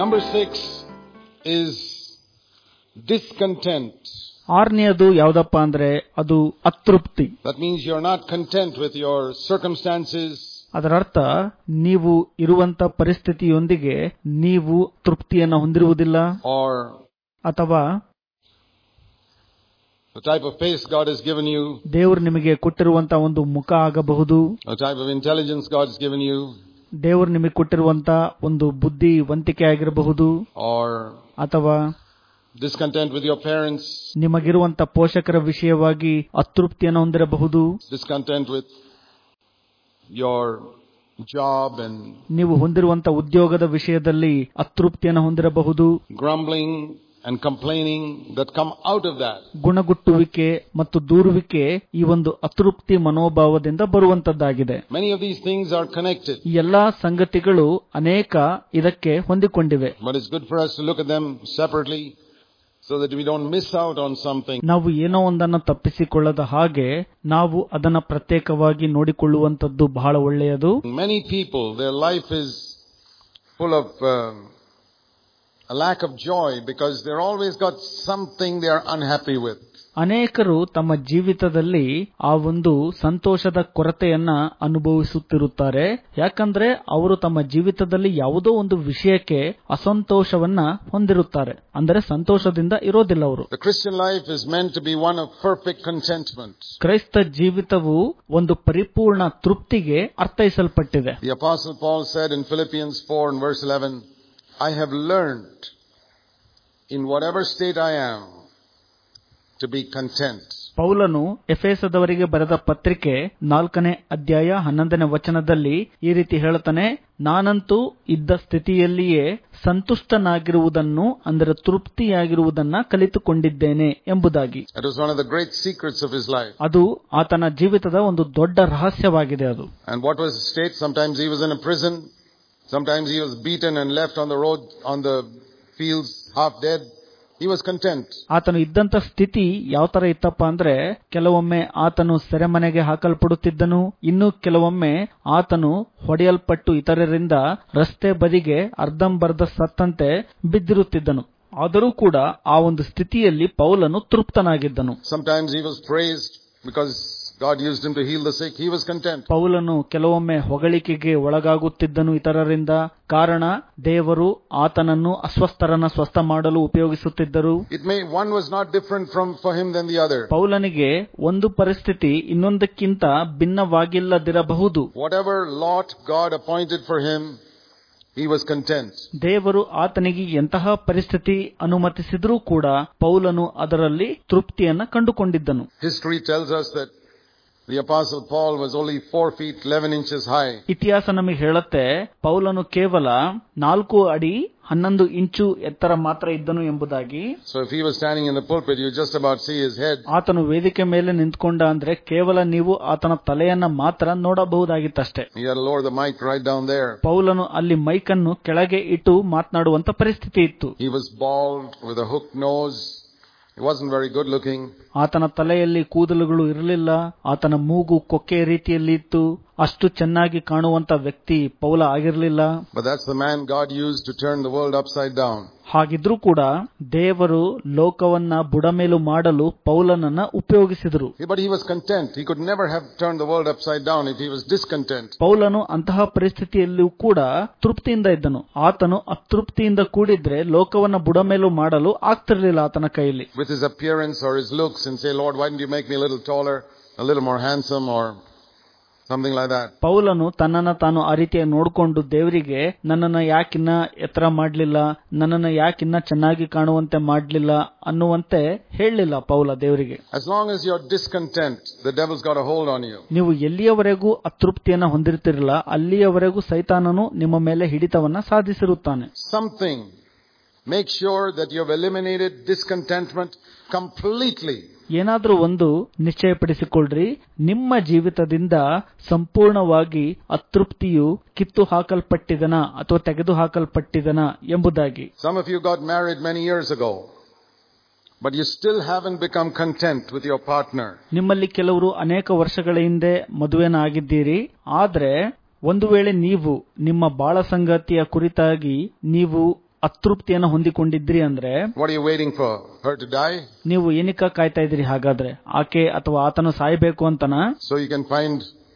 Number six is discontent. ಆರನೆಯದು ಯಾವ್ದಪ್ಪ ಅಂದ್ರೆ ಅದು ಅತೃಪ್ತಿ That means you're not content with your circumstances, ಅದರರ್ಥ ನೀವು ಇರುವಂತ ಪರಿಸ್ಥಿತಿಯೊಂದಿಗೆ ನೀವು ತೃಪ್ತಿಯನ್ನು ಹೊಂದಿರುವುದಿಲ್ಲ or ಅಥವಾ the type of face God has given you, ದೇವರು ನಿಮಗೆ ಕೊಟ್ಟಿರುವಂತ ಒಂದು ಮುಖ ಆಗಬಹುದು the type of intelligence God has given you, ದೇವರು ನಿಮಗೆ ಕೊಟ್ಟಿರುವಂತ ಒಂದು ಬುದ್ಧಿವಂತಿಕೆ ಆಗಿರಬಹುದು or ಅಥವಾ discontent with your parents, ನಿಮಗಿರುವಂತ ಪೋಷಕರ ವಿಷಯವಾಗಿ ಅತೃಪ್ತಿಯನ್ನು ಹೊಂದಿರಬಹುದು discontent with your job and ನೀವು ಹೊಂದಿರುವಂತ ಉದ್ಯೋಗದ ವಿಷಯದಲ್ಲಿ ಅತೃಪ್ತಿಯನ್ನು ಹೊಂದಿರಬಹುದು grumbling and complaining that come out of that. ಗುಣಗುಟ್ಟುವಿಕೆ ಮತ್ತು ದೂರುವಿಕೆ ಈ ಒಂದು ಅತೃಪ್ತಿ ಮನೋಭಾವದಿಂದ ಬರುವಂತದ್ದಾಗಿದೆ Many of these things are connected, ಈ ಎಲ್ಲಾ ಸಂಗತಿಗಳು ಅನೇಕ ಇದಕ್ಕೆ ಹೊಂದಿಕೊಂಡಿವೆ but it's good for us to look at them separately so that we don't miss out on something. ನಾವು ಏನೋ ಒಂದನ್ನು ತಪ್ಪಿಸಿಕೊಳ್ಳದ ಹಾಗೆ ನಾವು ಅದನ್ನ ಪ್ರತ್ಯೇಕವಾಗಿ ನೋಡಿಕೊಳ್ಳುವಂತದ್ದು ಬಹಳ ಒಳ್ಳೆಯದು Many people, their life is full of um, a lack of joy because they're always got something they are unhappy with. ಅನೇಕರು ತಮ್ಮ ಜೀವಿತದಲ್ಲಿ ಆ ಒಂದು ಸಂತೋಷದ ಕೊರತೆಯನ್ನ ಅನುಭವಿಸುತ್ತಿರುತ್ತಾರೆ ಯಾಕಂದ್ರೆ ಅವರು ತಮ್ಮ ಜೀವಿತದಲ್ಲಿ ಯಾವುದೋ ಒಂದು ವಿಷಯಕ್ಕೆ ಅಸಂತೋಷವನ್ನ ಹೊಂದಿರುತ್ತಾರೆ ಅಂದರೆ ಸಂತೋಷದಿಂದ ಇರೋದಿಲ್ಲ ಅವರು The Christian life is meant to be one of perfect contentment. ಕ್ರೈಸ್ತ ಜೀವಿತವು ಒಂದು ಪರಿಪೂರ್ಣ ತೃಪ್ತಿಗೆ ಅರ್ಥೈಸಲ್ಪಟ್ಟಿದೆ The apostle Paul said in Philippians 4 and verse 11, I have learned in whatever state I am to be content. ಪೌಲನು ಎಫೆಸದವರಿಗೆ ಬರೆದ ಪತ್ರಿಕೆ ನಾಲ್ಕನೇ ಅಧ್ಯಾಯ ಹನ್ನೊಂದನೇ ವಚನದಲ್ಲಿ ಈ ರೀತಿ ಹೇಳ್ತಾನೆ ನಾನಂತೂ ಇದ್ದ ಸ್ಥಿತಿಯಲ್ಲಿಯೇ ಸಂತುಷ್ಟನಾಗಿರುವುದನ್ನು ಅಂದರೆ ತೃಪ್ತಿಯಾಗಿರುವುದನ್ನ ಕಲಿತುಕೊಂಡಿದ್ದೇನೆ ಎಂಬುದಾಗಿ That was one of the great secrets of his life. ಅದು ಆತನ ಜೀವಿತದ ಒಂದು ದೊಡ್ಡ ರಹಸ್ಯವಾಗಿದೆ ಅದು And what was his state? Sometimes he was in a prison. Sometimes he was beaten and left on the road, on the fields, half dead. He was content. ಆತನು ಇದ್ದಂತ ಸ್ಥಿತಿ ಯಾವ ತರ ಇತ್ತಪ್ಪ ಅಂದ್ರೆ ಕೆಲವೊಮ್ಮೆ ಆತನು ಸೆರೆಮನೆಗೆ ಹಾಕಲ್ಪಡುತ್ತಿದ್ದನು ಇನ್ನು ಕೆಲವೊಮ್ಮೆ ಆತನು ಹೊಡೆಯಲ್ಪಟ್ಟು ಇತರರಿಂದ ರಸ್ತೆ ಬದಿಗೆ ಅರ್ಧಂಬರ್ಧ ಸತ್ತಂತೆ ಬಿದ್ದಿರುತ್ತಿದ್ದನು ಆದರೂ ಕೂಡ ಆ ಒಂದು ಸ್ಥಿತಿಯಲ್ಲಿ ಪೌಲನು ತೃಪ್ತನಾಗಿದ್ದನು Sometimes he was praised because God used him to heal the sick. He was content. ಪೌಲನು ಕೆಲವೊಮ್ಮೆ ಹೊಗಳಿಕೆಗೆ ಒಳಗಾಗುತ್ತಿದ್ದನು ಇತರರಿಂದ ಕಾರಣ ದೇವರು ಆತನನ್ನು ಅಸ್ವಸ್ಥರನ್ನ ಸ್ವಸ್ಥ ಮಾಡಲು ಉಪಯೋಗಿಸುತ್ತಿದ್ದರು It may, one was not different from, for him than the other. ಪೌಲನಿಗೆ ಒಂದು ಪರಿಸ್ಥಿತಿ ಇನ್ನೊಂದಕ್ಕಿಂತ ಭಿನ್ನವಾಗಿಲ್ಲದಿರಬಹುದು Whatever lot God appointed for him, he was content. ದೇವರು ಆತನಿಗೆ ಎಂತಹ ಪರಿಸ್ಥಿತಿ ಅನುಮತಿಸಿದ್ರೂ ಕೂಡ ಪೌಲನು ಅದರಲ್ಲಿ ತೃಪ್ತಿಯನ್ನ ಕಂಡುಕೊಂಡಿದ್ದನು History tells us that the apostle Paul was only four feet eleven inches high. ಇತಿಹಾಸ ನಮಗೆ ಹೇಳುತ್ತೆ ಪೌಲನು ಕೇವಲ ನಾಲ್ಕು ಅಡಿ ಹನ್ನೊಂದು ಇಂಚು ಎತ್ತರ ಮಾತ್ರ ಇದ್ದನು ಎಂಬುದಾಗಿ So if he was standing in the pulpit, you just about see his head. ಆತನು ವೇದಿಕೆ ಮೇಲೆ ನಿಂತ್ಕೊಂಡ ಅಂದ್ರೆ ಕೇವಲ ನೀವು ಆತನ ತಲೆಯನ್ನ ಮಾತ್ರ ನೋಡಬಹುದಾಗಿತ್ತಷ್ಟೇ He had to lower the mic right down there. ಪೌಲನು ಅಲ್ಲಿ ಮೈಕನ್ನು ಕೆಳಗೆ ಇಟ್ಟು ಮಾತನಾಡುವಂತ ಪರಿಸ್ಥಿತಿ ಇತ್ತು He was bald with a hooked nose. He wasn't very good looking. ಆತನ ತಲೆಯಲ್ಲಿ ಕೂದಲುಗಳು ಇರಲಿಲ್ಲ ಆತನ ಮೂಗು ಕೊಕ್ಕೆ ರೀತಿಯಲ್ಲಿ ಇತ್ತು ಅಷ್ಟು ಚೆನ್ನಾಗಿ ಕಾಣುವಂತ ವ್ಯಕ್ತಿ ಪೌಲ ಆಗಿರಲಿಲ್ಲ But that's the man God used to turn the world upside down. ಹಾಗಿದ್ರೂ ಕೂಡ ದೇವರು ಲೋಕವನ್ನ ಬುಡಮೇಲು ಮಾಡಲು ಪೌಲನನ್ನ ಉಪಯೋಗಿಸಿದರು He- But he was content. He could never have turned the world upside down if he was discontent. ಪೌಲನು ಅಂತಹ ಪರಿಸ್ಥಿತಿಯಲ್ಲಿಯೂ ಕೂಡ ತೃಪ್ತಿಯಿಂದ ಇದ್ದನು ಆತನು ಅತೃಪ್ತಿಯಿಂದ ಕೂಡಿದ್ರೆ ಲೋಕವನ್ನ ಬುಡಮೇಲು ಮಾಡಲು ಆಗ್ತಿರ್ಲಿಲ್ಲ ಆತನ ಕೈಯಲ್ಲಿ With his appearance or his looks and say, Lord, why didn't you make me a little taller, a little more handsome or something like that. ಪೌಲನು ತನ್ನನ್ನ ತಾನು ಆ ರೀತಿಯಾಗಿ ನೋಡಿಕೊಂಡು ದೇವರಿಗೆ ನನ್ನನ್ನ ಯಾಕಿನ್ನ ಎತ್ತರ ಮಾಡ್ಲಿಲ್ಲ ನನ್ನನ್ನ ಯಾಕಿನ್ನ ಚೆನ್ನಾಗಿ ಕಾಣುವಂತೆ ಮಾಡ್ಲಿಲ್ಲ ಅನ್ನುವಂತೆ ಹೇಳಲಿಲ್ಲ ಪೌಲ ದೇವರಿಗೆ As long as you're discontent, the devil's got a hold on you. ನೀವು ಎಲ್ಲಿಯವರೆಗೂ ಅತೃಪ್ತಿಯನ್ನ ಹೊಂದಿರ್ತಿರಲ್ಲ ಅಲ್ಲಿಯವರೆಗೂ ಸೈತಾನನು ನಿಮ್ಮ ಮೇಲೆ ಹಿಡಿತವನ್ನ ಸಾಧಿಸಿರುತ್ತಾನೆ Something. Make sure that you've eliminated discontentment completely. ಏನಾದ್ರೂ ಒಂದು ನಿಶ್ಚಯಪಡಿಸಿಕೊಳ್ಳ್ರಿ ನಿಮ್ಮ ಜೀವಿತದಿಂದ ಸಂಪೂರ್ಣವಾಗಿ ಅತೃಪ್ತಿಯು ಕಿತ್ತು ಹಾಕಲ್ಪಟ್ಟಿದನ ಅಥವಾ ತೆಗೆದು ಹಾಕಲ್ಪಟ್ಟಿದನ ಎಂಬುದಾಗಿ Some of you got married many years ago, but you still haven't become content with your partner. ನಿಮ್ಮಲ್ಲಿ ಕೆಲವರು ಅನೇಕ ವರ್ಷಗಳ ಹಿಂದೆ ಮದುವೆನ ಆಗಿದ್ದೀರಿ ಆದ್ರೆ ಒಂದು ವೇಳೆ ನೀವು ನಿಮ್ಮ ಬಾಳ ಸಂಗಾತಿಯ ಕುರಿತಾಗಿ ನೀವು ಅತೃಪ್ತಿಯನ್ನು ಹೊಂದಿಕೊಂಡಿದ್ರಿ ಅಂದ್ರೆ What are you waiting for? Her to die? ನೀವು ಏನಕ್ಕ ಕಾಯ್ತಾ ಇದ್ರಿ ಹಾಗಾದ್ರೆ ಆಕೆ ಅಥವಾ ಆತನು ಸಾಯ್ಬೇಕು ಅಂತನ So you can find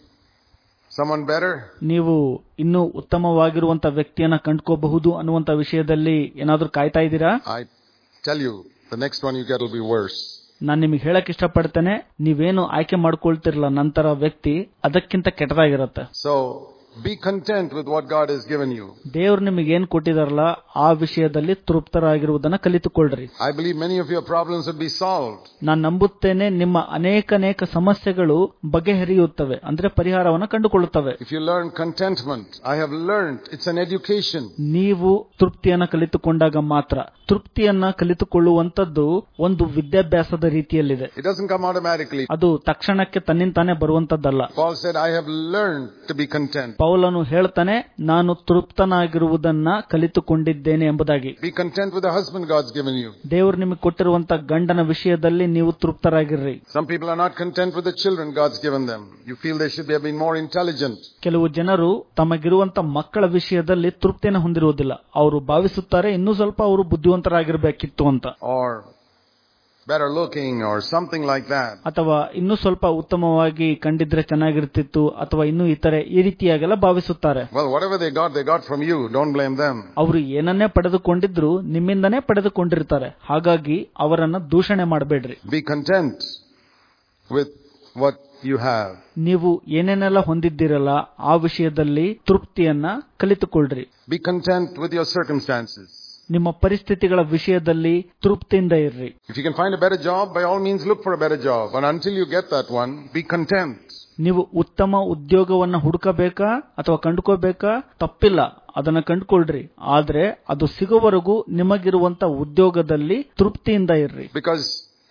someone better? ನೀವು ಇನ್ನೂ ಉತ್ತಮವಾಗಿರುವಂತ ವ್ಯಕ್ತಿಯನ್ನ ಕಂಡ್ಕೋಬಹುದು ಅನ್ನುವಂತ ವಿಷಯದಲ್ಲಿ ಏನಾದ್ರೂ ಕಾಯ್ತಾ ಇದ್ದೀರಾ I tell you, the next one you get will be worse. ನಾನು ನಿಮಗೆ ಹೇಳಕ್ ಇಷ್ಟಪಡ್ತೇನೆ ನೀವೇನು ಆಯ್ಕೆ ಮಾಡ್ಕೊಳ್ತಿರಲ್ಲ ನಂತರ ವ್ಯಕ್ತಿ ಅದಕ್ಕಿಂತ ಕೆಟ್ಟದಾಗಿರುತ್ತೆ So be content with what God has given you. ದೇವ್ರು ನಿಮಗೆ ಏನ್ ಕೊಟ್ಟಿದಾರಲ್ಲ ಆ ವಿಷಯದಲ್ಲಿ ತೃಪ್ತರಾಗಿರುವುದನ್ನ ಕಲಿತುಕೊಳ್ಳ್ರಿ I believe many of your problems will be solved. ನಾನು ನಂಬುತ್ತೇನೆ ನಿಮ್ಮ ಅನೇಕನೇಕ ಸಮಸ್ಯೆಗಳು ಬಗೆಹರಿಯುತ್ತವೆ ಅಂದ್ರೆ ಪರಿಹಾರವನ್ನು ಕಂಡುಕೊಳ್ಳುತ್ತವೆ If you learn contentment, I have learned it's an education. ನೀವು ತೃಪ್ತಿಯನ್ನ ಕಲಿತುಕೊಂಡಾಗ ಮಾತ್ರ ತೃಪ್ತಿಯನ್ನ ಕಲಿತುಕೊಳ್ಳುವಂತದ್ದು ಒಂದು ವಿದ್ಯಾಭ್ಯಾಸದ ರೀತಿಯಲ್ಲಿದೆ It doesn't come automatically. ಅದು ತಕ್ಷಣಕ್ಕೆ ತನ್ನಿಂತಾನೇ ಬರುವಂತದ್ದಲ್ಲ Paul said, I have learned to be content. ಪೌಲನು ಹೇಳ್ತಾನೆ ನಾನು ತೃಪ್ತನಾಗಿರುವುದನ್ನ ಕಲಿತುಕೊಂಡಿದ್ದೇನೆ ಎಂಬುದಾಗಿ Be content with the husband God's given you. ದೇವರು ನಿಮಗೆ ಕೊಟ್ಟಿರುವಂತ ಗಂಡನ ವಿಷಯದಲ್ಲಿ ನೀವು ತೃಪ್ತರಾಗಿರ್ರಿ Some people are not content with the children God's given them. You feel they should have been more intelligent. ಕೆಲವು ಜನರು ತಮಗಿರುವಂತ ಮಕ್ಕಳ ವಿಷಯದಲ್ಲಿ ತೃಪ್ತಿಯನ್ನು ಹೊಂದಿರುವುದಿಲ್ಲ ಅವರು ಭಾವಿಸುತ್ತಾರೆ ಇನ್ನೂ ಸ್ವಲ್ಪ ಅವರು ಬುದ್ಧಿವಂತರಾಗಿರ್ಬೇಕಿತ್ತು ಅಂತ or better looking or something like that. ಅಥವಾ ಇನ್ನೂ ಸ್ವಲ್ಪ ಉತ್ತಮವಾಗಿ ಕಂಡಿದ್ರೆ ಚೆನ್ನಾಗಿರ್ತಿತ್ತು ಅಥವಾ ಇನ್ನೂ ಇತರೆ ಈ ರೀತಿಯಾಗೆಲ್ಲ ಭಾವಿಸುತ್ತಾರೆ Well, whatever they got, they got from you. Don't blame them. ಅವರು ಏನನ್ನೇ ಪಡೆದುಕೊಂಡಿದ್ರು ನಿಮ್ಮಿಂದನೇ ಪಡೆದುಕೊಂಡಿರ್ತಾರೆ ಹಾಗಾಗಿ ಅವರನ್ನ ದೂಷಣೆ ಮಾಡಬೇಡ್ರಿ Be content with what you have. ನೀವು ಏನೇನೆಲ್ಲ ಹೊಂದಿದ್ದೀರಲ್ಲ ಆ ವಿಷಯದಲ್ಲಿ ತೃಪ್ತಿಯನ್ನ ಕಲಿತುಕೊಳ್ಳ್ರಿ Be content with your circumstances. ನಿಮ್ಮ ಪರಿಸ್ಥಿತಿಗಳ ವಿಷಯದಲ್ಲಿ ತೃಪ್ತಿಯಿಂದ ಇರ್ರಿ If you can find a better job, by all means look for a better job. And until you get that one, be content. ನೀವು ಉತ್ತಮ ಉದ್ಯೋಗವನ್ನ ಹುಡುಕಬೇಕಾ ಅಥವಾ ಕಂಡುಕೋಬೇಕಾ ತಪ್ಪಿಲ್ಲ ಅದನ್ನ ಕಂಡುಕೊಳ್ರಿ ಆದ್ರೆ ಅದು ಸಿಗುವವರೆಗೂ ನಿಮಗಿರುವಂತ ಉದ್ಯೋಗದಲ್ಲಿ ತೃಪ್ತಿಯಿಂದ ಇರ್ರಿ Because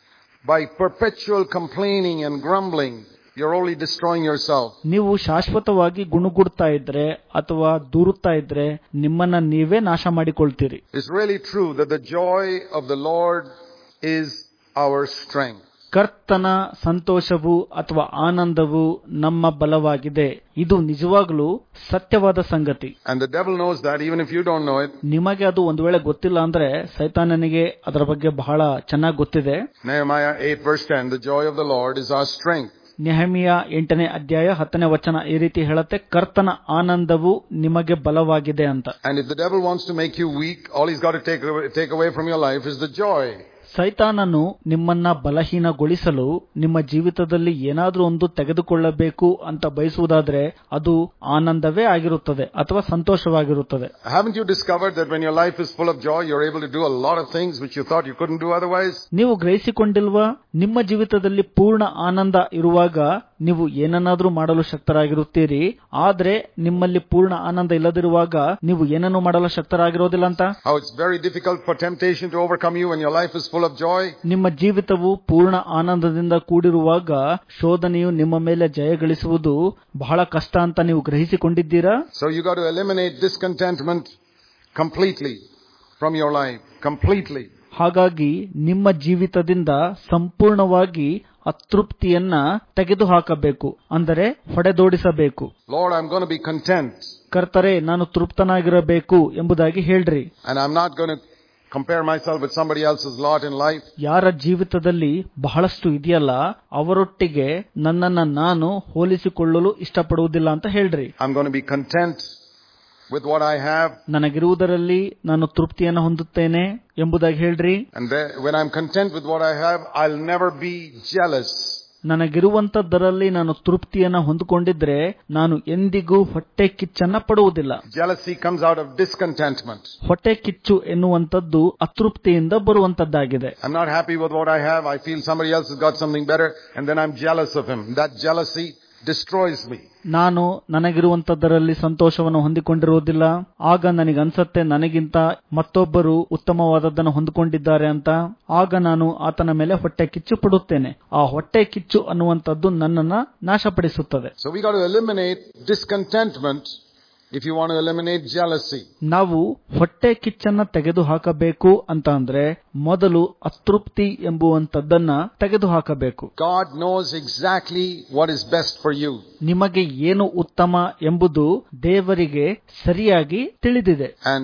by perpetual complaining and grumbling, you're only destroying yourself. ನೀವು ಶಾಶ್ವತವಾಗಿ ಗುಣಗುಡ್ತಾ ಇದ್ರೆ ಅಥವಾ ದೂರುತ್ತಾ ಇದ್ರೆ ನಿಮ್ಮನ್ನ ನೀವೇ ನಾಶ ಮಾಡಿಕೊಳ್ತೀರಿ It's really true that the joy of the Lord is our strength. ಕರ್ತನ ಸಂತೋಷವು ಅಥವಾ ಆನಂದವು ನಮ್ಮ ಬಲವಾಗಿದೆ ಇದು ನಿಜವಾಗ್ಲೂ ಸತ್ಯವಾದ ಸಂಗತಿ And the devil knows that even if you don't know it. ನಿಮಗೆ ಅದು ಒಂದು ವೇಳೆ ಗೊತ್ತಿಲ್ಲ ಅಂದ್ರೆ ಸೈತಾನನಿಗೆ ಅದರ ಬಗ್ಗೆ ಬಹಳ ಚೆನ್ನಾಗಿ ಗೊತ್ತಿದೆ Nehemiah 8 verse 10, the joy of the Lord is our strength. Nehemiah ಎಂಟನೇ ಅಧ್ಯಾಯ ಹತ್ತನೇ ವಚನ ಈ ರೀತಿ ಹೇಳುತ್ತೆ ಕರ್ತನ ಆನಂದವು ನಿಮಗೆ ಬಲವಾಗಿದೆ ಅಂತ And if the devil wants to make you weak, all he's got to take away, take away from your life is the joy. ಸೈತಾನನು ನಿಮ್ಮನ್ನ ಬಲಹೀನಗೊಳಿಸಲು ನಿಮ್ಮ ಜೀವಿತದಲ್ಲಿ ಏನಾದ್ರೂ ಒಂದು ತೆಗೆದುಕೊಳ್ಳಬೇಕು ಅಂತ ಬಯಸುವುದಾದ್ರೆ ಅದು ಆನಂದವೇ ಆಗಿರುತ್ತದೆ ಅಥವಾ ಸಂತೋಷವಾಗಿರುತ್ತದೆ Haven't you discovered that when your life is full of joy, you're able to do a lot of things which you thought you couldn't do otherwise? ನೀವು ಗ್ರಹಿಸಿಕೊಂಡಿಲ್ವಾ ನಿಮ್ಮ ಜೀವಿತದಲ್ಲಿ ಪೂರ್ಣ ಆನಂದ ಇರುವಾಗ ನೀವು ಏನನ್ನಾದ್ರೂ ಮಾಡಲು ಶಕ್ತರಾಗಿರುತ್ತೀರಿ ಆದ್ರೆ ನಿಮ್ಮಲ್ಲಿ ಪೂರ್ಣ ಆನಂದ ಇಲ್ಲದಿರುವಾಗ ನೀವು ಏನನ್ನು ಮಾಡಲು ಶಕ್ತರಾಗಿರೋದಿಲ್ಲ ಅಂತ How it's very difficult for temptation to overcome you when your life is full of joy? ನಿಮ್ಮ ಜೀವಿತವು ಪೂರ್ಣ ಆನಂದದಿಂದ ಕೂಡಿರುವಾಗ ಶೋಧನೆಯು ನಿಮ್ಮ ಮೇಲೆ ಜಯಗಳಿಸುವುದು ಬಹಳ ಕಷ್ಟ ಅಂತ ನೀವು ಗ್ರಹಿಸಿಕೊಂಡಿದ್ದೀರಾ So you got to eliminate discontentment completely from your life. Completely. ಹಾಗಾಗಿ ನಿಮ್ಮ ಜೀವಿತದಿಂದ ಸಂಪೂರ್ಣವಾಗಿ ಅತೃಪ್ತಿಯನ್ನ ತೆಗೆದುಹಾಕಬೇಕು ಅಂದರೆ ಹೊಡೆದೋಡಿಸಬೇಕು Lord, I'm going to be content. ಕರ್ತರೆ ನಾನು ತೃಪ್ತನಾಗಿರಬೇಕು ಎಂಬುದಾಗಿ ಹೇಳ್ರಿ And I'm not going to compare myself with somebody else's lot in life. ಯಾರ ಜೀವಿತದಲ್ಲಿ ಬಹಳಷ್ಟು ಇದೆಯಲ್ಲ ಅವರೊಟ್ಟಿಗೆ ನನ್ನನ್ನ ನಾನು ಹೋಲಿಸಿಕೊಳ್ಳಲು ಇಷ್ಟಪಡುವುದಿಲ್ಲ ಅಂತ ಹೇಳ್ರಿ I'm going to be content with what I have. ನನಗಿರುವುದರಲ್ಲಿ ನಾನು ತೃಪ್ತಿಯನ್ನು ಹೊಂದುತ್ತೇನೆ ಎಂಬುದಾಗಿ ಹೇಳ್ರಿ And there, when I'm content with what I have, I'll never be jealous. ನನಗಿರುವಂತದ್ದರಲ್ಲಿ ನಾನು ತೃಪ್ತಿಯನ್ನ ಹೊಂದಿಕೊಂಡಿದ್ರೆ ನಾನು ಎಂದಿಗೂ ಹೊಟ್ಟೆ ಕಿಚ್ಚನ್ನ ಪಡುವುದಿಲ್ಲ Jealousy comes out of discontentment. ಹೊಟ್ಟೆ ಕಿಚ್ಚು ಎನ್ನುವಂಥದ್ದು ಅತೃಪ್ತಿಯಿಂದ ಬರುವಂತದ್ದಾಗಿದೆ I'm not happy with what I have. I feel somebody else has got something better, and then I'm jealous of him. That jealousy destroys me. ನಾನು ನನಗಿರುವಂತದ್ದರಲ್ಲಿ ಸಂತೋಷವನ್ನು ಹೊಂದಿಕೊಂಡಿರುವುದಿಲ್ಲ ಆಗ ನನಗನ್ಸತ್ತೆ ನನಗಿಂತ ಮತ್ತೊಬ್ಬರು ಉತ್ತಮವಾದದ್ದನ್ನು ಹೊಂದಿಕೊಂಡಿದ್ದಾರೆ ಅಂತ ಆಗ ನಾನು ಆತನ ಮೇಲೆ ಹೊಟ್ಟೆ ಕಿಚ್ಚು ಪಡುತ್ತೇನೆ ಆ ಹೊಟ್ಟೆ ಕಿಚ್ಚು ಅನ್ನುವಂಥದ್ದು ನನ್ನನ್ನ ನಾಶಪಡಿಸುತ್ತದೆ So we got to eliminate discontentment if you want to eliminate jealousy. ನಾವು ಹೊಟ್ಟೆ ಕಿಚ್ಚನ್ನ ತೆಗೆದು ಹಾಕಬೇಕು ಅಂತ ಅಂದ್ರೆ ಮೊದಲು ಅತೃಪ್ತಿ ಎಂಬುವಂತದ್ದನ್ನ ತೆಗೆದು ಹಾಕಬೇಕು God knows exactly what is best for you. ನಿಮಗೆ ಏನು ಉತ್ತಮ ಎಂಬುದು ದೇವರಿಗೆ ಸರಿಯಾಗಿ ತಿಳಿದಿದೆ And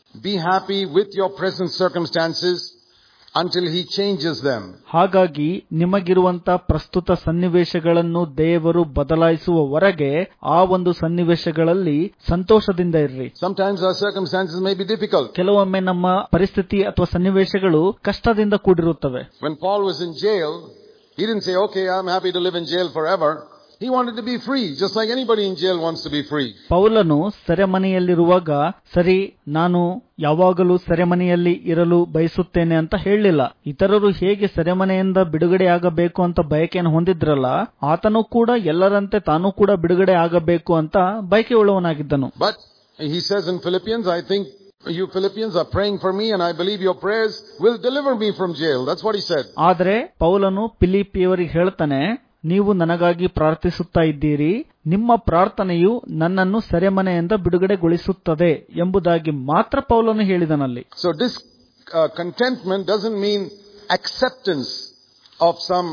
Be happy with your present circumstances until He changes them. ಹಾಗಾಗಿ ನಿಮಗಿರುವಂತ ಪ್ರಸ್ತುತ ಸನ್ನಿವೇಶಗಳನ್ನು ದೇವರು ಬದಲಾಯಿಸುವವರೆಗೆ ಆ ಒಂದು ಸನ್ನಿವೇಶಗಳಲ್ಲಿ ಸಂತೋಷದಿಂದ ಇರ್ರಿ Sometimes our circumstances may be difficult. ಕೆಲವೊಮ್ಮೆ ನಮ್ಮ ಪರಿಸ್ಥಿತಿ ಅಥವಾ ಸನ್ನಿವೇಶಗಳು ಕಷ್ಟದಿಂದ ಕೂಡಿರುತ್ತವೆ When Paul was in jail, he didn't say, okay, I'm happy to live in jail forever. He wanted to be free, just like anybody in jail wants to be free. ಪೌಲನು ಸೆರೆಮನೆಯಲ್ಲಿರುವಾಗ ಸರಿ ನಾನು ಯಾವಾಗಲೂ ಸೆರೆಮನೆಯಲ್ಲಿ ಇರಲು ಬಯಸುತ್ತೇನೆ ಅಂತ ಹೇಳಲಿಲ್ಲ ಇತರರು ಹೇಗೆ ಸೆರೆಮನೆಯಿಂದ ಬಿಡುಗಡೆಯಾಗಬೇಕು ಅಂತ ಬಯಕೆಯನ್ನು ಹೊಂದಿದ್ರಲ್ಲ ಆತನು ಕೂಡ ಎಲ್ಲರಂತೆ ತಾನು ಕೂಡ ಬಿಡುಗಡೆ ಆಗಬೇಕು ಅಂತ ಬಯಕೆ ಉಳ್ಳವನಾಗಿದ್ದನು But he says in Philippians, I think you Philippians are praying for me and I believe your prayers will deliver me from jail. That's what he said. ಆದರೆ ಪೌಲನು ಪಿಲಿಪಿಯವರಿಗೆ ಹೇಳ್ತಾನೆ ನೀವು ನನಗಾಗಿ ಪ್ರಾರ್ಥಿಸುತ್ತಾ ಇದ್ದೀರಿ ನಿಮ್ಮ ಪ್ರಾರ್ಥನೆಯು ನನ್ನನ್ನು ಸೆರೆಮನೆಯಿಂದ ಬಿಡುಗಡೆಗೊಳಿಸುತ್ತದೆ ಎಂಬುದಾಗಿ ಮಾತ್ರ ಪೌಲನು ಹೇಳಿದನಲ್ಲಿ So this uh, contentment doesn't mean acceptance of some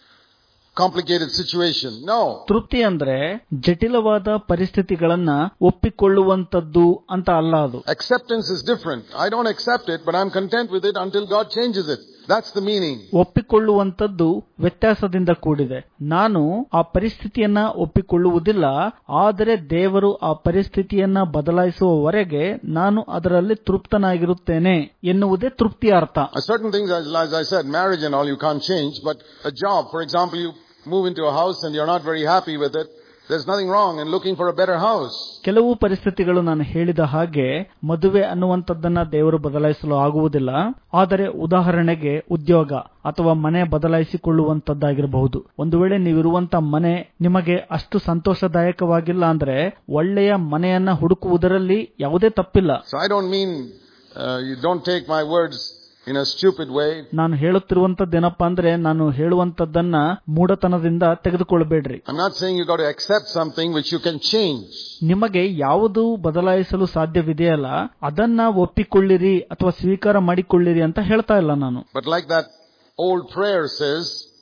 complicated situation. No. ತೃಪ್ತಿ ಅಂದ್ರೆ ಜಟಿಲವಾದ ಪರಿಸ್ಥಿತಿಗಳನ್ನ ಒಪ್ಪಿಕೊಳ್ಳುವಂತದ್ದು ಅಂತ ಅಲ್ಲ ಅದು Acceptance is different. I don't accept it, but I'm content with it until God changes it. That's the meaning. ಒಪ್ಪಿಕೊಳ್ಳುವಂತದ್ದು ವ್ಯತ್ಯಾಸದಿಂದ ಕೂಡಿದೆ ನಾನು ಆ ಪರಿಸ್ಥಿತಿಯನ್ನ ಒಪ್ಪಿಕೊಳ್ಳುವುದಿಲ್ಲ ಆದರೆ ದೇವರು ಆ ಪರಿಸ್ಥಿತಿಯನ್ನ ಬದಲಾಯಿಸುವವರೆಗೆ ನಾನು ಅದರಲ್ಲಿ ತೃಪ್ತನಾಗಿರುತ್ತೇನೆ ಎನ್ನುವುದೇ ತೃಪ್ತಿಯ ಅರ್ಥ Uh, certain things, as, as I said, marriage and all you can't change, but a job, for example, you move into a house and you're not very happy with it, there's nothing wrong in looking for a better house. ಕೆಲವು ಪರಿಸ್ಥಿತಿಗಳು ನಾನು ಹೇಳಿದ ಹಾಗೆ ಮದುವೆ ಅನ್ನುವಂಥದ್ದನ್ನ ದೇವರು ಬದಲಾಯಿಸಲು ಆಗುವುದಿಲ್ಲ ಆದರೆ ಉದಾಹರಣೆಗೆ ಉದ್ಯೋಗ ಅಥವಾ ಮನೆ ಬದಲಾಯಿಸಿಕೊಳ್ಳುವಂತದ್ದಾಗಿರಬಹುದು ಒಂದು ವೇಳೆ ನೀವಿರುವಂತ ಮನೆ ನಿಮಗೆ ಅಷ್ಟು ಸಂತೋಷದಾಯಕವಾಗಿಲ್ಲ ಅಂದ್ರೆ ಒಳ್ಳೆಯ ಮನೆಯನ್ನ ಹುಡುಕುವುದರಲ್ಲಿ ಯಾವುದೇ ತಪ್ಪಿಲ್ಲ So I don't mean, uh, you don't take my words in a stupid way. ನಾನು ಹೇಳುತ್ತಿರುವಂತದ್ದೇನಪ್ಪಾ ಅಂದ್ರೆ ನಾನು ಹೇಳುವಂತದ್ದನ್ನ ಮೂಢತನದಿಂದ ತೆಗೆದುಕೊಳ್ಳಬೇಡ್ರಿ I'm not saying you got to accept something which you can change. ನಿಮಗೆ ಯಾವುದು ಬದಲಾಯಿಸಲು ಸಾಧ್ಯವಿದೆಯಲ್ಲ ಅದನ್ನ ಒಪ್ಪಿಕೊಳ್ಳಿರಿ ಅಥವಾ ಸ್ವೀಕಾರ ಮಾಡಿಕೊಳ್ಳಿರಿ ಅಂತ ಹೇಳ್ತಾ ಇಲ್ಲ ನಾನು But like that old prayer says,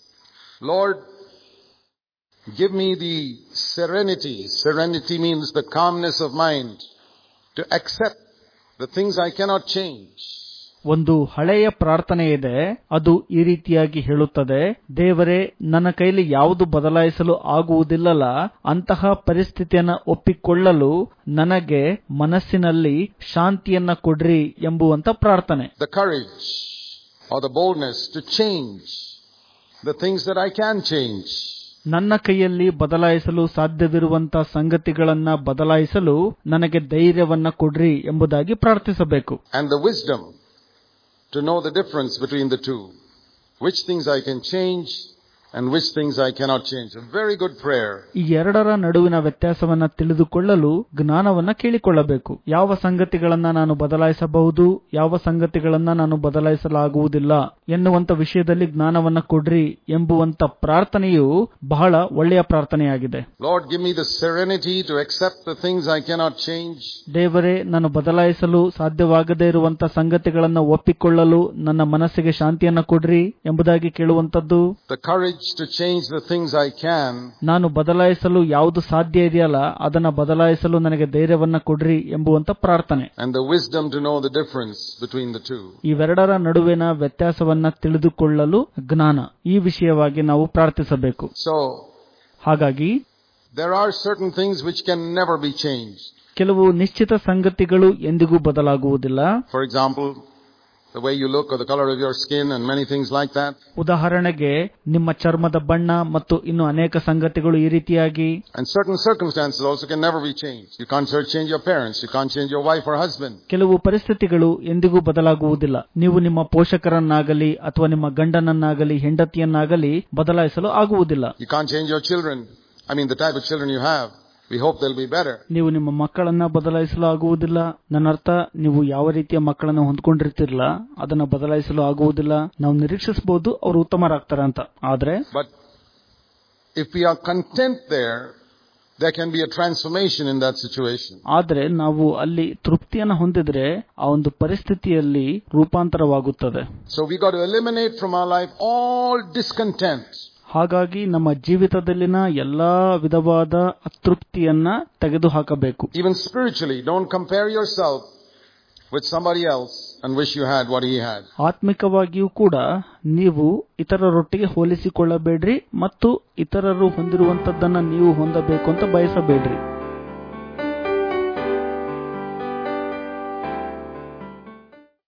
Lord, give me the serenity. Serenity means the calmness of mind to accept the things I cannot change. ಒಂದು ಹಳೆಯ ಪ್ರಾರ್ಥನೆ ಇದೆ ಅದು ಈ ರೀತಿಯಾಗಿ ಹೇಳುತ್ತದೆ ದೇವರೇ ನನ್ನ ಕೈಲಿ ಯಾವುದು ಬದಲಾಯಿಸಲು ಆಗುವುದಿಲ್ಲಲ್ಲ ಅಂತಹ ಪರಿಸ್ಥಿತಿಯನ್ನ ಒಪ್ಪಿಕೊಳ್ಳಲು ನನಗೆ ಮನಸ್ಸಿನಲ್ಲಿ ಶಾಂತಿಯನ್ನ ಕೊಡ್ರಿ ಎಂಬುವಂತ ಪ್ರಾರ್ಥನೆ The courage or the boldness to change the things that I can change. ನನ್ನ ಕೈಯಲ್ಲಿ ಬದಲಾಯಿಸಲು ಸಾಧ್ಯವಿರುವಂತ ಸಂಗತಿಗಳನ್ನ ಬದಲಾಯಿಸಲು ನನಗೆ ಧೈರ್ಯವನ್ನ ಕೊಡ್ರಿ ಎಂಬುದಾಗಿ ಪ್ರಾರ್ಥಿಸಬೇಕು And the wisdom to know the difference between the two. Which things I can change and which things I cannot change. A very good prayer. ಈ ಎರಡರ ನಡುವಿನ ವ್ಯತ್ಯಾಸವನ್ನ ತಿಳಿದುಕೊಳ್ಳಲು ಜ್ಞಾನವನ್ನ ಕೇಳಿಕೊಳ್ಳಬೇಕು ಯಾವ ಸಂಗತಿಗಳನ್ನ ನಾನು ಬದಲಾಯಿಸಬಹುದು ಯಾವ ಸಂಗತಿಗಳನ್ನ ನಾನು ಬದಲಾಯಿಸಲಾಗುವುದಿಲ್ಲ ಎನ್ನುವಂತ ವಿಷಯದಲ್ಲಿ ಜ್ಞಾನವನ್ನ ಕೊಡ್ರಿ ಎಂಬುವಂತ ಪ್ರಾರ್ಥನೆಯು ಬಹಳ ಒಳ್ಳೆಯ ಪ್ರಾರ್ಥನೆಯಾಗಿದೆ Lord, give me the serenity to accept the things I cannot change. ದೇವರೇ ನಾನು ಬದಲಾಯಿಸಲು ಸಾಧ್ಯವಾಗದೇ ಇರುವಂತ ಸಂಗತಿಗಳನ್ನ ಒಪ್ಪಿಕೊಳ್ಳಲು ನನ್ನ ಮನಸ್ಸಿಗೆ ಶಾಂತಿಯನ್ನ ಕೊಡ್ರಿ ಎಂಬುದಾಗಿ ಕೇಳುವಂತದ್ದು The courage to change the things I can. ನಾನು ಬದಲಾಯಿಸಲು ಯಾವುದು ಸಾಧ್ಯ ಇದೆಯಲ್ಲ ಅದನ್ನ ಬದಲಾಯಿಸಲು ನನಗೆ ಧೈರ್ಯವನ್ನ ಕೊಡ್ರಿ ಎಂಬುವಂತ ಪ್ರಾರ್ಥನೆ And the wisdom to know the difference between the two. ಇವೆರಡರ ನಡುವಿನ ವ್ಯತ್ಯಾಸವನ್ನ ತಿಳಿದುಕೊಳ್ಳಲು ಜ್ಞಾನ ಈ ವಿಷಯವಾಗಿ ನಾವು ಪ್ರಾರ್ಥಿಸಬೇಕು So, ಹಾಗಾಗಿ there are certain things which can never be changed. ಕೆಲವು ನಿಶ್ಚಿತ ಸಂಗತಿಗಳು ಎಂದಿಗೂ ಬದಲಾಗುವುದಿಲ್ಲ For example, the way you look or the color of your skin and many things like that. ಉದಾಹರಣೆಗೆ ನಿಮ್ಮ ಚರ್ಮದ ಬಣ್ಣ ಮತ್ತು ಇನ್ನು ಅನೇಕ ಸಂಗತಿಗಳು ಈ ರೀತಿಯಾಗಿ And certain circumstances also can never be changed. You can't change your parents. You can't change your wife or husband. ಕೆಲವು ಪರಿಸ್ಥಿತಿಗಳು ಎಂದಿಗೂ ಬದಲಾಗುವುದಿಲ್ಲ ನೀವು ನಿಮ್ಮ ಪೋಷಕರನ್ನಾಗಲಿ ಅಥವಾ ನಿಮ್ಮ ಗಂಡನನ್ನಾಗಲಿ ಹೆಂಡತಿಯನ್ನಾಗಲಿ ಬದಲಾಯಿಸಲು ಆಗುವುದಿಲ್ಲ You can't change your children. I mean, the type of children you have. We hope they'll be better. ನೀವು ನಿಮ್ಮ ಮಕ್ಕಳನ್ನ ಬದಲಾಯಿಸಲು ಆಗುವುದಿಲ್ಲ ನನ್ನ ಅರ್ಥ ನೀವು ಯಾವ ರೀತಿಯ ಮಕ್ಕಳನ್ನ ಹೊಂದ್ಕೊಂಡಿರ್ತಿರಲ್ಲ ಅದನ್ನ ಬದಲಾಯಿಸಲು ಆಗುವುದಿಲ್ಲ ನಾವು ನಿರೀಕ್ಷಿಸಬಹುದು ಅವರು ಉತ್ತಮರಾಗ್ತಾರೆ ಅಂತ ಆದ್ರೆ But if we are content there, there can be a transformation in that situation. ಆದ್ರೆ ನಾವು ಅಲ್ಲಿ ತೃಪ್ತಿಯನ್ನ ಹೊಂದಿದ್ರೆ ಆ ಒಂದು ಪರಿಸ್ಥಿತಿಯಲ್ಲಿ ರೂಪಾಂತರವಾಗುತ್ತದೆ So we got to eliminate from our life all discontent. ಹಾಗಾಗಿ ನಮ್ಮ ಜೀವಿತದಲ್ಲಿನ ಎಲ್ಲಾ ವಿಧವಾದ ಅತೃಪ್ತಿಯನ್ನ ತೆಗೆದುಹಾಕಬೇಕು Even spiritually, don't compare yourself with somebody else and wish you had what he had. ಆತ್ಮಿಕವಾಗಿಯೂ ಕೂಡ ನೀವು ಇತರರೊಟ್ಟಿಗೆ ಹೋಲಿಸಿಕೊಳ್ಳಬೇಡ್ರಿ ಮತ್ತು ಇತರರು ಹೊಂದಿರುವಂತದ್ದನ್ನ ನೀವು ಹೊಂದಬೇಕು ಅಂತ ಬಯಸಬೇಡ್ರಿ